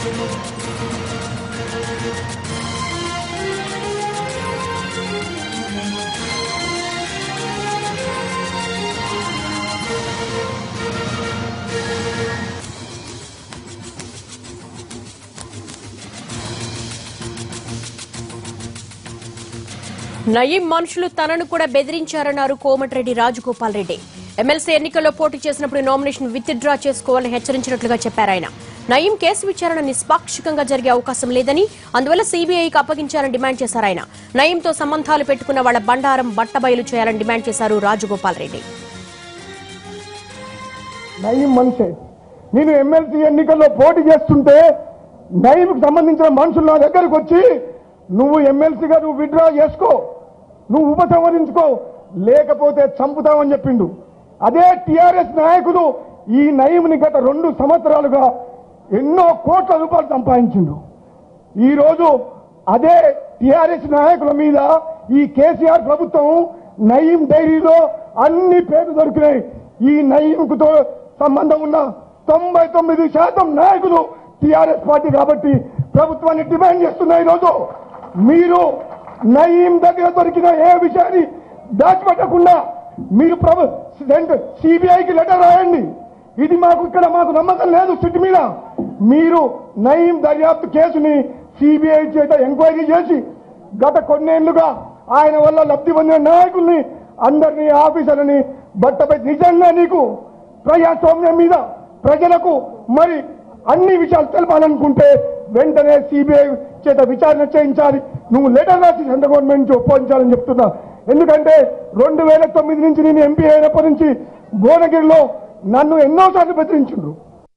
నయీం మనుషులు తనను కూడా బెదిరించారన్నారు కోమటిరెడ్డి రాజగోపాల్ రెడ్డి ఎమ్మెల్సీ ఎన్నికల్లో పోటీ చేసినప్పుడు నామినేషన్ విత్ డ్రా చేసుకోవాలని హెచ్చరించినట్లుగా చెప్పారు ఆయన నయీం కేసు విచారణ నిష్పాక్షికంగా జరిగే అవకాశం లేదని అందువల్ల సీబీఐకి అప్పగించాలని డిమాండ్ చేశారు ఆయన నయీంతో సంబంధాలు పెట్టుకున్న వాళ్ల బండారం బట్టబయలు చేయాలని డిమాండ్ చేశారు రాజగోపాల్ రెడ్డి నయీం మనిషే నేను ఎమ్మెల్సీ ఎన్నికల్లో పోటీ చేస్తుంటే నయీంకి సంబంధించిన మనుషులు నా దగ్గరకు వచ్చి నువ్వు ఎమ్మెల్సీగా నువ్వు విత్డ్రా చేసుకో నువ్వు ఉపసంహరించుకో లేకపోతే చంపుతావని చెప్పిండు అదే టిఆర్ఎస్ నాయకుడు ఈ నయీంని గత రెండు సంవత్సరాలుగా ఎన్నో కోట్ల రూపాయలు సంపాదించిండు ఈ రోజు అదే టిఆర్ఎస్ నాయకుల మీద ఈ కేసీఆర్ ప్రభుత్వం నయీం డైరీలో అన్ని పేర్లు దొరికినాయి ఈ నయీంకుతో సంబంధం ఉన్న తొంభై తొమ్మిది శాతం నాయకులు టిఆర్ఎస్ పార్టీ కాబట్టి ప్రభుత్వాన్ని డిమాండ్ చేస్తున్న ఈరోజు మీరు నయీం దగ్గర దొరికిన ఏ విషయాన్ని దాచిపెట్టకుండా మీరు ప్రభు సిబిఐకి లెటర్ రాయండి ఇది మాకు ఇక్కడ మాకు నమ్మకం లేదు సిట్ మీద మీరు నయీం దర్యాప్తు కేసుని సిబిఐ చేత ఎంక్వైరీ చేసి గత కొన్నేళ్లుగా ఆయన వల్ల లబ్ధి పొందిన నాయకుల్ని అందరినీ ఆఫీసర్లని బట్టపై నిజంగా నీకు ప్రజాస్వామ్యం మీద ప్రజలకు మరి అన్ని విషయాలు తెలపాలనుకుంటే వెంటనే సిబిఐ చేత విచారణ చేయించాలి నువ్వు లెటర్ రాసి సెంట్రల్ గవర్నమెంట్ నుంచి ఒప్పించాలని చెప్తున్నా ఎందుకంటే రెండు వేల తొమ్మిది నుంచి నేను ఎంపీ అయినప్పటి నుంచి భువనగిరిలో నన్ను ఎన్నోసార్లు బెదిరించిండ్రు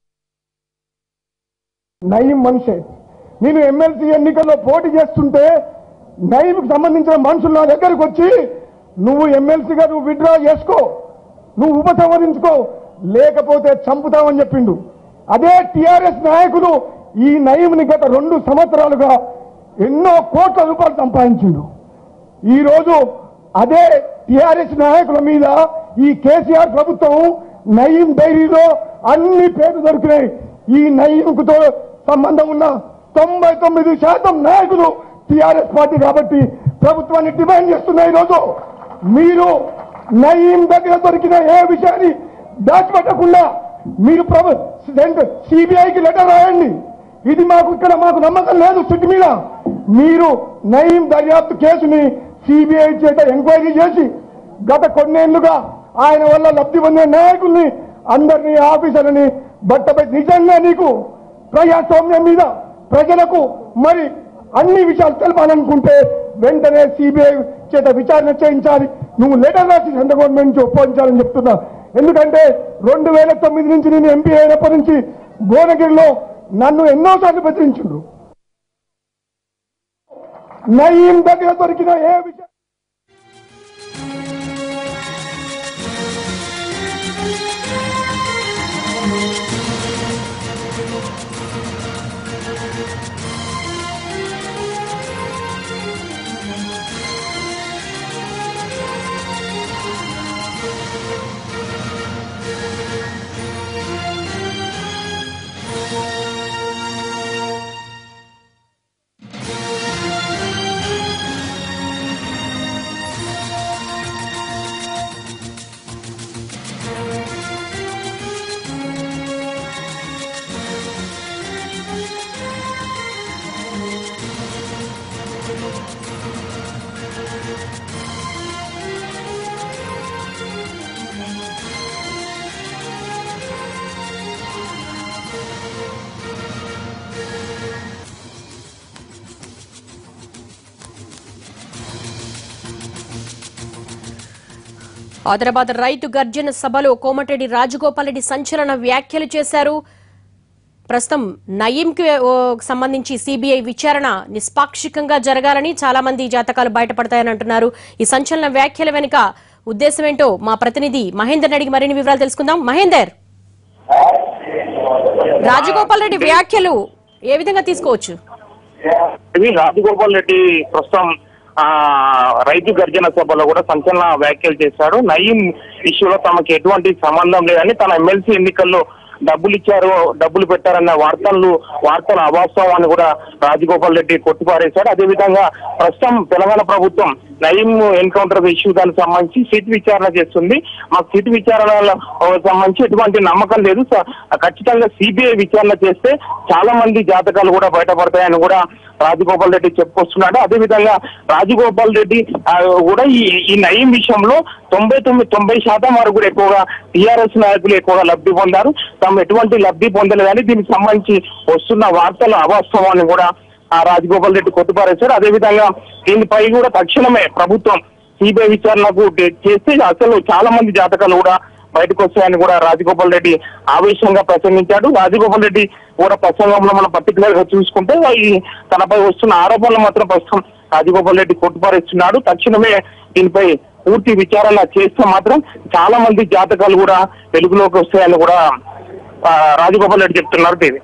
నయీం మనిషే నేను ఎమ్మెల్సీ ఎన్నికల్లో పోటీ చేస్తుంటే నయీంకి సంబంధించిన మనుషులు నా దగ్గరకు వచ్చి నువ్వు ఎమ్మెల్సీగా నువ్వు విత్డ్రా చేసుకో నువ్వు ఉపసంహరించుకో లేకపోతే చంపుతావని చెప్పిండు అదే టిఆర్ఎస్ నాయకుడు ఈ నయీంని గత రెండు సంవత్సరాలుగా ఎన్నో కోట్ల రూపాయలు సంపాదించిండు ఈ రోజు అదే టిఆర్ఎస్ నాయకుల మీద ఈ కేసీఆర్ ప్రభుత్వం నయీం డైరీలో అన్ని పేర్లు దొరికినాయి ఈ నయీంకుతో సంబంధం ఉన్న తొంభై తొమ్మిది శాతం నాయకులు టిఆర్ఎస్ పార్టీ కాబట్టి ప్రభుత్వాన్ని డిమాండ్ చేస్తున్న ఈరోజు మీరు నయీం దగ్గర దొరికిన ఏ విషయాన్ని దాచిపెట్టకుండా మీరు ప్రభు సిబిఐకి లెటర్ రాయండి ఇది మాకు ఇక్కడ మాకు నమ్మకం లేదు సిట్ మీద మీరు నయీం దర్యాప్తు కేసుని సిబిఐ చేత ఎంక్వైరీ చేసి గత కొన్నేళ్లుగా ఆయన వల్ల లబ్ధి పొందిన నాయకుల్ని అందరినీ ఆఫీసర్లని బట్టపై నిజంగా నీకు ప్రజాస్వామ్యం మీద ప్రజలకు మరి అన్ని విషయాలు తెలపాలనుకుంటే వెంటనే సిబిఐ చేత విచారణ చేయించాలి నువ్వు లెటర్ రాసి సెంట్రల్ గవర్నమెంట్ నుంచి ఒప్పించాలని చెప్తున్నా ఎందుకంటే రెండు వేల తొమ్మిది నుంచి నేను ఎంపీ అయినప్పటి నుంచి భువనగిరిలో నన్ను ఎన్నోసార్లు బెదిరించిండు నయీం దగ్గర దొరికిన ఏ విషయం ఆదిలాబాద్ రైతు గర్జన సభలో కోమటిరెడ్డి రాజగోపాల్ రెడ్డి సంచలన వ్యాఖ్యలు చేశారు ప్రస్తుతం నయీంకి ఓ, సంబంధించి సిబిఐ విచారణ నిష్పాక్షికంగా జరగాలని చాలా మంది జాతకాలు బయటపడతాయని అంటున్నారు ఈ సంచలన వ్యాఖ్యల వెనుక ఉద్దేశం ఏంటో మా ప్రతినిధి మహేందర్ అడిగి మరిన్ని వివరాలు తెలుసుకుందాం మహేందర్ రాజగోపాల్ రెడ్డి వ్యాఖ్యలు ఏ విధంగా తీసుకోవచ్చు ఇది రాజగోపాల్ రెడ్డి ప్రస్తుతం ఆ రైతు గర్జన సభలో కూడా సంచలన వ్యాఖ్యలు చేశాడు నయీం ఇష్యూలో తమకు ఎటువంటి సంబంధం లేదని తన ఎమ్మెల్సీ ఎన్నికల్లో డబ్బులు ఇచ్చారు డబ్బులు పెట్టారన్న వార్తలు వార్తల అవాస్తవాన్ని కూడా రాజగోపాల్ రెడ్డి కొట్టిపారేశాడు అదేవిధంగా ప్రస్తుతం తెలంగాణ ప్రభుత్వం నయీం ఎన్కౌంటర్ ఇష్యూ దానికి సంబంధించి సిట్ విచారణ చేస్తుంది మాకు సిట్ విచారణ సంబంధించి ఎటువంటి నమ్మకం లేదు స- ఖచ్చితంగా సిబిఐ విచారణ చేస్తే చాలా మంది జాతకాలు కూడా బయటపడతాయని కూడా రాజగోపాల్ రెడ్డి చెప్పుకొస్తున్నాడు అదేవిధంగా రాజగోపాల్ రెడ్డి ఆ, కూడా ఈ ఈ నయీం విషయంలో తొంభై తొమ్మిది తొంభై శాతం వరకు కూడా ఎక్కువగా టీఆర్ఎస్ నాయకులు ఎక్కువగా లబ్ధి పొందారు తాము ఎటువంటి లబ్ధి పొందలేదని దీనికి సంబంధించి వస్తున్న వార్తల అవాస్తవాన్ని కూడా ఆ రాజగోపాల్ రెడ్డి కొట్టుపారేశారు అదేవిధంగా దీనిపై కూడా తక్షణమే ప్రభుత్వం సిబిఐ విచారణకు డే- చేస్తే అసలు చాలా మంది జాతకాలు కూడా బయటకు వస్తాయని కూడా రాజగోపాల్ రెడ్డి ఆవేశంగా ప్రసంగించాడు రాజగోపాల్ రెడ్డి కూడా ప్రసంగంలో మనం పర్టికులర్ గా చూసుకుంటే ఈ తనపై వస్తున్న ఆరోపణలు మాత్రం ప్రస్తుతం రాజగోపాల్ రెడ్డి కొట్టుపారేస్తున్నాడు తక్షణమే దీనిపై పూర్తి విచారణ చేస్తే మాత్రం చాలా మంది జాతకాలు కూడా వెలుగులోకి వస్తాయని కూడా ఆ, రాజగోపాల్ రెడ్డి చెప్తున్నారు దేవి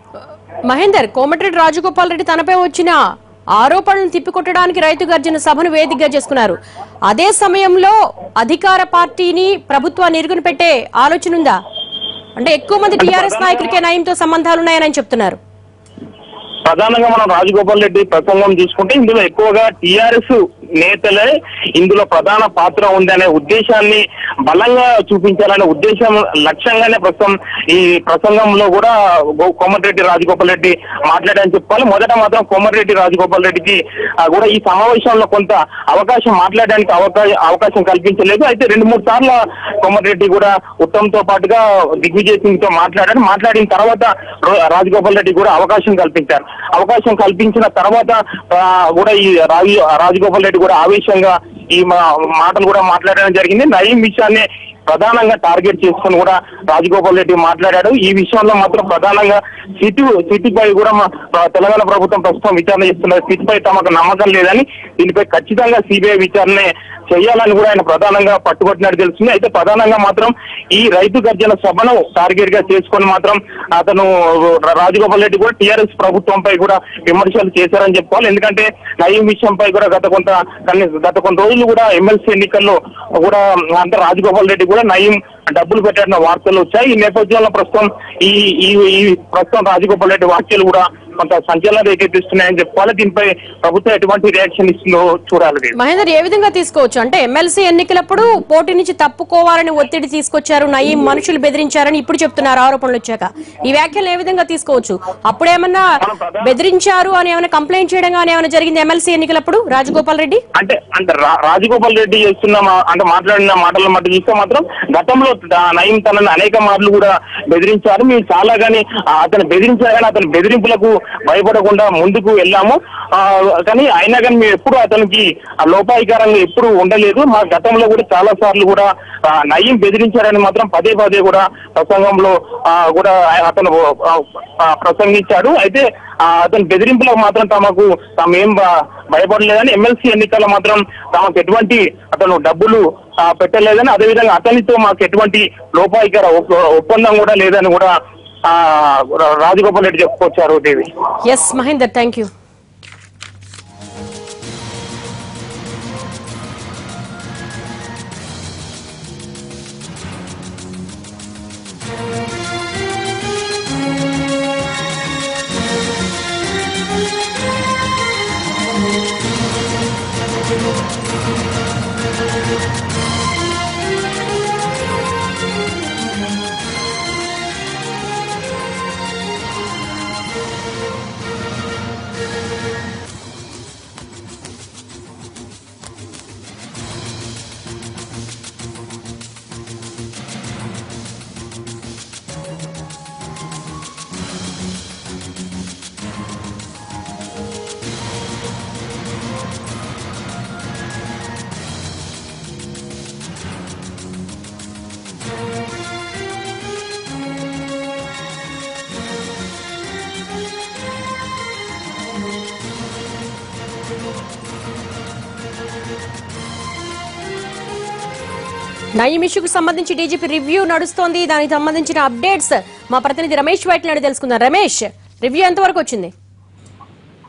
మహేందర్ కోమటిరెడ్డి రాజగోపాల్ రెడ్డి తనపై వచ్చిన ఆరోపణలను తిప్పికొట్టడానికి రైతు గర్జన సభను వేదికగా చేసుకున్నారు అదే సమయంలో అధికార పార్టీని ప్రభుత్వాన్ని ఇరుగును పెట్టే ఆలోచన ఉందా అంటే ఎక్కువ మంది టీఆర్ఎస్ నాయకులకే నయంతో సంబంధాలు ఉన్నాయని చెప్తున్నారు ప్రధానంగా మనం రాజగోపాల్ రెడ్డి ప్రసంగం చూసుకుంటే ఇందులో ఎక్కువగా టిఆర్ఎస్ నేతలే ఇందులో ప్రధాన పాత్ర ఉందనే ఉద్దేశాన్ని బలంగా చూపించాలనే ఉద్దేశం లక్ష్యంగానే ప్రస్తుతం ఈ ప్రసంగంలో కూడా గో- కోమటిరెడ్డి రాజగోపాల్ రెడ్డి మాట్లాడారని చెప్పాలి మొదట మాత్రం కోమటిరెడ్డి రాజగోపాల్ రెడ్డికి ఆ, కూడా ఈ సమావేశంలో కొంత అవకాశం మాట్లాడడానికి అవకాశం అవకాశం కల్పించలేదు అయితే రెండు మూడు సార్లు కోమటిరెడ్డి కూడా ఉత్తమ్ తో పాటుగా దిగ్విజయ్ సింగ్ తో మాట్లాడారు మాట్లాడిన తర్వాత రో- రాజగోపాల్ రెడ్డి కూడా అవకాశం కల్పించారు అవకాశం కల్పించిన తర్వాత ఆ, కూడా ఈ రాజు రాజగోపాల్ రెడ్డి కూడా ఆవేశంగా ఈ మా- మాటలు కూడా మాట్లాడడం జరిగింది నయీం విషయాన్ని ప్రధానంగా టార్గెట్ చేసుకొని కూడా రాజగోపాల్ రెడ్డి మాట్లాడాడు ఈ విషయంలో మాత్రం ప్రధానంగా సిటీ సిటీపై కూడా మా ప్ర- తెలంగాణ ప్రభుత్వం ప్రస్తుతం విచారణ చేస్తున్నారు సిటీపై తమకు నమ్మకం లేదని దీనిపై ఖచ్చితంగా సిబిఐ విచారణ చేయాలని కూడా ఆయన ప్రధానంగా పట్టుబట్టినట్టు తెలుస్తుంది అయితే ప్రధానంగా మాత్రం ఈ రైతు గర్జన సభను టార్గెట్ గా చేసుకొని మాత్రం అతను ర- రాజగోపాల్ రెడ్డి కూడా టీఆర్ఎస్ ప్రభుత్వంపై కూడా విమర్శలు చేశారని చెప్పుకోవాలి ఎందుకంటే నయీం విషయంపై కూడా గత కొంత కొన్ని- గత కొన్ని రోజులు కూడా ఎమ్మెల్సీ ఎన్నికల్లో కూడా అంటే రాజగోపాల్ రెడ్డి కూడా నయీం డబ్బులు పెట్టారన్న వార్తలు వచ్చాయి ఈ నేపథ్యంలో ప్రస్తుతం ఈ ఈ ఈ ప్రస్తుతం రాజగోపాల్ రెడ్డి వ్యాఖ్యలు కూడా కొంత సంచలనం రేకెత్తిస్తున్నాయని చెప్పుకోవాలి దీనిపై ప్రభుత్వం ఎటువంటి రియాక్షన్ ఇస్తుందో చూడాలి దీన్ని. మహేందర్ ఏ విధంగా తీసుకోవచ్చు అంటే ఎమ్మెల్సీ ఎన్నికలప్పుడు పోటీ నుంచి తప్పుకోవాలని ఒత్తిడి తీసుకొచ్చారు నయీం మనుషులు బెదిరించారని ఇప్పుడు చెప్తున్నారు ఆరోపణలు వచ్చాక ఈ వ్యాఖ్యలు ఏ విధంగా తీసుకోవచ్చు అప్పుడేమన్నా బెదిరించారు అని ఏమైనా కంప్లైంట్ చేయడం కానీ ఏమైనా జరిగింది ఎమ్మెల్సీ ఎన్నికలప్పుడు రాజగోపాల్ రెడ్డి అంటే అంటే రా- రాజగోపాల్ రెడ్డి చేస్తున్న మా- అంటే మాట్లాడిన మాటలను మట్టి చూస్తే మాత్రం గతంలో దా- నయీం తనని అనేక మార్లు కూడా బెదిరించారు మేము చాలా గానీ ఆ, అతను బెదిరించారు కానీ అతని బెదిరింపులకు భయపడకుండా ముందుకు వెళ్ళాము ఆ, కానీ అయినా కానీ మేము ఎప్పుడు అతనికి ఆ లోపాయికారంగా ఎప్పుడు ఉండలేదు మా గతంలో కూడా చాలా సార్లు కూడా ఆ, నయీం బెదిరించారని మాత్రం పదే పదే కూడా ప్రసంగంలో ఆ, కూడా అతను ఆ, ఆ, ప్రసంగించాడు అయితే ఆ, అతని బెదిరింపులకు మాత్రం తమకు తామేం బ- భయపడలేదని ఎమ్మెల్సీ ఎన్నికల్లో మాత్రం తమకు ఎటువంటి అతను డబ్బులు ఆ, పెట్టలేదని అదేవిధంగా అతనితో మాకు ఎటువంటి లోపాయికర ఒప్ప- ఒప్పందం కూడా లేదని కూడా ఆ, రా- రాజగోపాల్ రెడ్డి చెప్పుకొచ్చారు Devi S Mahender thank you Nayeem ఇష్యూకు సంబంధించి డీజీపీ రివ్యూ నడుస్తోంది దానికి సంబంధించిన అప్డేట్స్ మా ప్రతినిధి రమేష్ వైట్ నాడు తెలుసుకుందాం రమేష్ రివ్యూ ఎంతవరకు వచ్చింది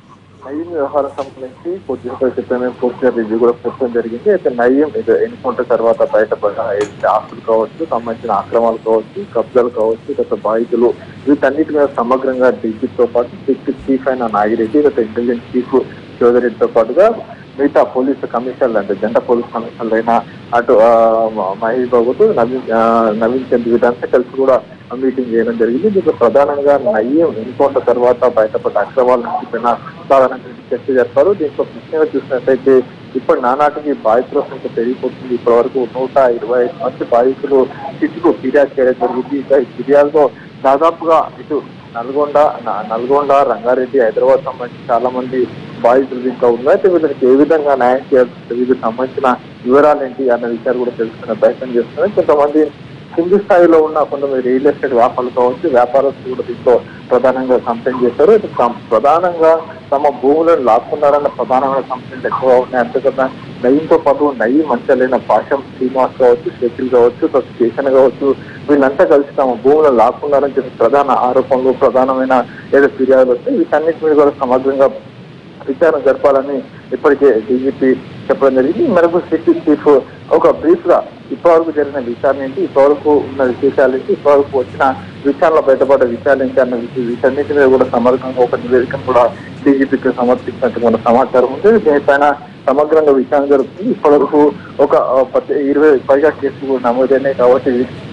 నయీం వ్యవహారం సంబంధించి పూర్తిగా చెప్పాను పూర్తిగా రివ్యూ కూడా పెట్టడం జరిగింది అయితే నయీం ఇది ఎన్కౌంటర్ తర్వాత బయటపడిన ఏదైతే ఆస్తులు కావచ్చు సంబంధించిన ఆక్రమాలు కావచ్చు కబ్జాలు కావచ్చు గత బాధితులు వీటన్నిటి మీద సమగ్రంగా డీజీతో పాటు డిస్ట్రిక్ట్ చీఫ్ అయిన నాగిరెడ్డి గత ఇంటెలిజెన్స్ చీఫ్ చౌదరెడ్డితో పాటుగా మిగతా పోలీసు కమిషనర్లు అంటే జంట పోలీస్ కమిషనర్లు అయిన అటు ఆ, మ- మహేష్ బాబుతో నవీన్ ఆ, నవీన్ చంద్ర వీరంతా కలిసి కూడా మీటింగ్ చేయడం జరిగింది దీంట్లో ప్రధానంగా నయ్యం ఎన్కౌంటర్ తర్వాత బయటపడ్డ అక్రమాల నుంచి పైన ప్రధానంగా చర్చ జరిపారు దీంట్లో ముఖ్యంగా చూసినట్టయితే ఇప్పుడు నానాటికి బాధితుల సంఖ్య పెరిగిపోతుంది ఇప్పటి వరకు నూట ఇరవై ఐదు మంది బాధితులు సిట్టుకు ఫిర్యాదు చేయడం జరిగింది ఇంకా ఈ ఫిర్యాదులో దాదాపుగా ఇటు నల్గొండ న- నల్గొండ రంగారెడ్డి హైదరాబాద్ సంబంధించి చాలా మంది బాధితులు ఇంకా ఉన్నాయి అయితే వీళ్ళకి ఏ విధంగా న్యాయం చేయాల్సి వీళ్ళకి సంబంధించిన వివరాలు ఏంటి అన్న విషయాలు కూడా తెలుసుకునే ప్రయత్నం చేస్తున్నారు కొంతమంది కింది స్థాయిలో ఉన్న కొంతమంది రియల్ ఎస్టేట్ వ్యాపారులు కావచ్చు వ్యాపారస్తులు కూడా దీంట్లో ప్రధానంగా కంప్లైంట్ చేశారు అయితే కం- ప్రధానంగా తమ భూములను లాక్కున్నారన్న ప్రధానమైన కంప్లైంట్ ఎక్కువ ఉన్నాయి అంతేకాకుండా నయ్యంతో పాటు నయ్యి మంచాలైన పాషం శ్రీనివాస్ కావచ్చు షకిల్ కావచ్చు తర్వాత స్టేషన్ కావచ్చు వీళ్ళంతా కలిసి తమ భూములను లాక్కున్నారని చెప్పి ప్రధాన ఆరోపణలు ప్రధానమైన ఏదో ఫిర్యాదులు వస్తాయి వీటన్నిటి మీద కూడా సమగ్రంగా విచారణ జరపాలని ఇప్పటికే డీజీపీ చెప్పడం జరిగింది ఈ మేరకు సిటీ చీఫ్ ఒక బ్రీఫ్ గా ఇప్పటివరకు జరిగిన విచారణ ఏంటి ఇప్పటివరకు ఉన్న విశేషాలు ఏంటి ఇప్పటివరకు వచ్చిన విచారణలో బయటపడ్డ విషయాలు ఏంటి అన్న విషయ- వీటన్నిటి మీద కూడా సమగ్రంగా ఒక నివేదికను కూడా డీజీపీకి సమర్పించినట్టు మన సమాచారం ఉంది దీనిపైన సమగ్రంగా విచారణ జరుగుతుంది ఇప్పటివరకు ఒక ఆ, పద్దె- ఇరవై పైగా కేసులు కూడా నమోదైనాయి కాబట్టి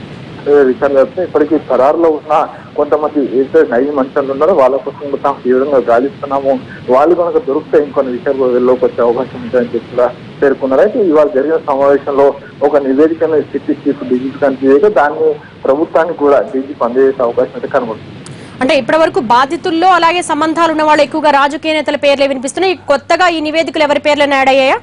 ఏ విషయాలు చెప్తే ఇప్పటికీ ఖరారులో ఉన్న కొంతమంది ఏదైతే నైన్ మనుషులు ఉన్నారో వాళ్ళ కోసం కూడా తాము తీవ్రంగా గాలిస్తున్నాము వాళ్ళు కనుక దొరికితే ఇంకొన్ని విషయాలు కూడా వెళ్ళలోకి వచ్చే అవకాశం ఉంటుందని చెప్పి కూడా పేర్కొన్నారు అయితే ఇవాళ జరిగిన సమావేశంలో ఒక నివేదికను సిటీ చీఫ్ డీజీపీ అందజేయగా దాన్ని ప్రభుత్వానికి కూడా డీజీపీ అందజేసే అవకాశం అయితే కనబడుతుంది అంటే ఇప్పటి వరకు బాధితుల్లో అలాగే సంబంధాలు ఉన్న వాళ్ళు ఎక్కువగా రాజకీయ నేతల పేర్లే వినిపిస్తున్నాయి కొత్తగా ఈ నివేదికలు ఎవరి పేర్లను యాడ్ అయ్యాయా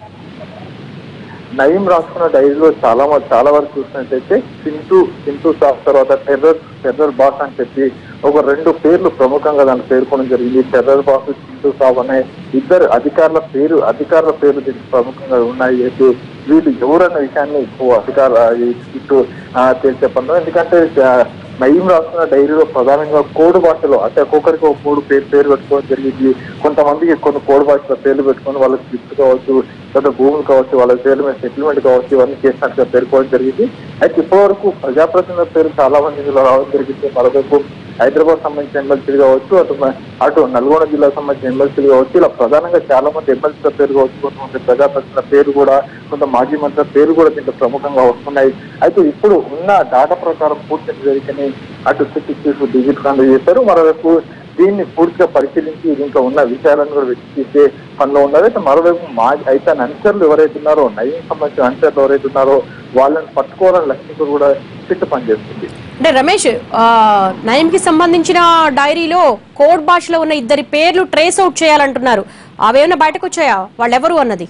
నయీం రాసుకున్న డైరీలో చాలా మ- చాలా వరకు చూసినట్టయితే చింటూ చింటూ సాఫ్ తర్వాత టెర్రర్ టెర్రర్ బాస్ అని చెప్పి ఒక రెండు పేర్లు ప్రముఖంగా దాన్ని పేర్కొనడం జరిగింది టెర్రర్ బాస్ చింటూ సాఫ్ అనే ఇద్దరు అధికారుల పేరు అధికారుల పేర్లు దీనికి ప్రముఖంగా ఉన్నాయి అయితే వీళ్ళు ఎవరన్న విషయాన్ని ఎక్కువ అధికార ఈ చుట్టూ తేల్చే పనులు ఎందుకంటే ఆ, నయీం రాస్తున్న డైరీలో ప్రధానంగా కోడ్ భాషలో అంటే ఒక్కొక్కరికి ఒక మూడు పేరు పేరు పెట్టుకోవడం జరిగింది కొంతమందికి కొన్ని కోడ్ భాషలో పేర్లు పెట్టుకొని వాళ్ళకి గిఫ్ట్ కావచ్చు లేదా భూములు కావచ్చు వాళ్ళ పేర్ల మీద సెటిల్మెంట్ కావచ్చు ఇవన్నీ చేసినట్టుగా పేర్కోవడం జరిగింది అయితే ఇప్పటివరకు ప్రజాప్రతినిధుల పేరు చాలా మంది ఇందులో రావడం జరిగింది మరోవైపు హైదరాబాద్ సంబంధించిన ఎమ్మెల్సీలు కావచ్చు అటు మ- అటు నల్గొండ జిల్లాకు సంబంధించిన ఎమ్మెల్సీలు కావచ్చు ఇలా ప్రధానంగా చాలా మంది ఎమ్మెల్సీల పేరు కావచ్చు కొంతమంది ప్రజాప్రతినిధుల పేరు కూడా కొంత మాజీ మంత్రుల పేరు కూడా దీంట్లో ప్రముఖంగా వస్తున్నాయి అయితే ఇప్పుడు ఉన్న డాటా ప్రకారం పూర్తి నివేదికని అటు సిటీ చీఫ్ డిజిట్ అందజేశారు మరోవైపు దీన్ని పూర్తిగా పరిశీలించి దీంట్లో ఉన్న విషయాలను కూడా వెతికిస్తే పనిలో ఉన్నారు అయితే మరోవైపు మా అయితే అనుచరులు ఎవరైతే ఉన్నారో నయం సంబంధించిన అనుచరులు ఎవరైతే ఉన్నారో వాళ్ళని పట్టుకోవాలని లక్ష్యంతో కూడా చిట్ట పనిచేస్తుంది అంటే రమేష్ ఆ, నయంకి సంబంధించిన డైరీలో కోడ్ భాషలో ఉన్న ఇద్దరి పేర్లు ట్రేస్ అవుట్ చేయాలంటున్నారు అవేమైనా బయటకు వచ్చాయా వాళ్ళెవరు అన్నది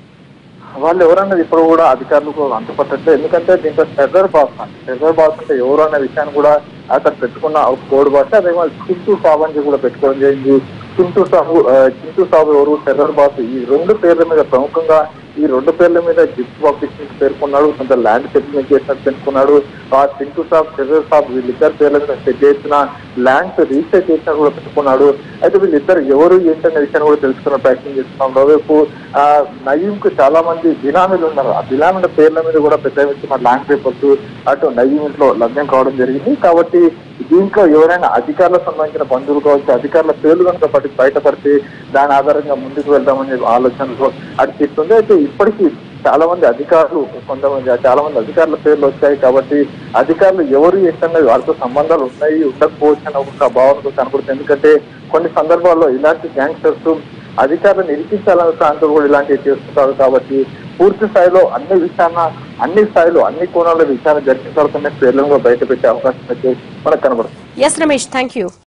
వాళ్ళు ఎవరన్నది ఇప్పుడు కూడా అధికారులకు అంతుపట్టట్లేదు ఎందుకంటే దీంట్లో టెర్రర్ బాస్ అంటే టెర్రర్ బాస్ అంటే ఎవరు అన్న విషయాన్ని కూడా అక్కడ పెట్టుకున్న ఒక కోడ్ భాష అదే వాళ్ళు చింటూ సాబు అని కూడా పెట్టుకోవడం జరిగింది చింటూ సాబు ఆ, చింటూ సాబు ఎవరు టెర్రర్ బాస్ ఈ రెండు పేర్ల మీద ప్రముఖంగా ఈ రెండు పేర్ల మీద గిఫ్ట్ పంపించి పేర్కొన్నాడు కొంత ల్యాండ్ సెటిల్మెంట్ చేసినట్టు పేర్కొన్నాడు ఆ చింటూ సాబ్ టెర్రర్ సాబ్ వీళ్ళిద్దరు పేర్ల మీద సెట్ చేసిన ల్యాండ్స్ రీసెట్ చేసినా కూడా పెట్టుకున్నాడు అయితే వీళ్ళిద్దరు ఎవరు ఏంటనే విషయాన్ని కూడా తెలుసుకున్న ప్రయత్నం చేస్తున్నాం మరోవైపు ఆ నయీం కు చాలా మంది బినామీలు ఉన్నారు ఆ బినామీల పేర్ల మీద కూడా పెద్ద ఎత్తున ల్యాండ్ పేపర్స్ అటు నయీం ఇంట్లో లభ్యం కావడం జరిగింది కాబట్టి దీంట్లో ఎవరైనా అధికారులకు సంబంధించిన బంధువులు కావచ్చు అధికారుల పేర్లు కనుక పట్టి బయటపడితే దాని ఆధారంగా ముందుకు వెళ్దామనే ఆలోచనలో అది చెప్తుంది అయితే ఇప్పటికీ చాలా మంది అధికారులు కొంతమంది చాలా మంది అధికారుల పేర్లు వచ్చాయి కాబట్టి అధికారులు ఎవరు ఏంటన్నది వారితో సంబంధాలు ఉన్నాయి ఉండకపోవచ్చు అన్న ఒక భావనకు కనబడుతుంది ఎందుకంటే కొన్ని సందర్భాల్లో ఇలాంటి గ్యాంగ్స్టర్స్ అధికారులను ఇరికించాలన్న ప్రాంతం కూడా ఇలాంటివి చేస్తుంటారు కాబట్టి పూర్తి స్థాయిలో అన్ని విషయాన్న అన్ని స్థాయిలో అన్ని కోణాల్లో విచారణ జరిపిన తర్వాత పేర్లను కూడా బయట పెట్టే అవకాశం అయితే మనకు కనబడుతుంది ఎస్ రమేష్ థ్యాంక్ యూ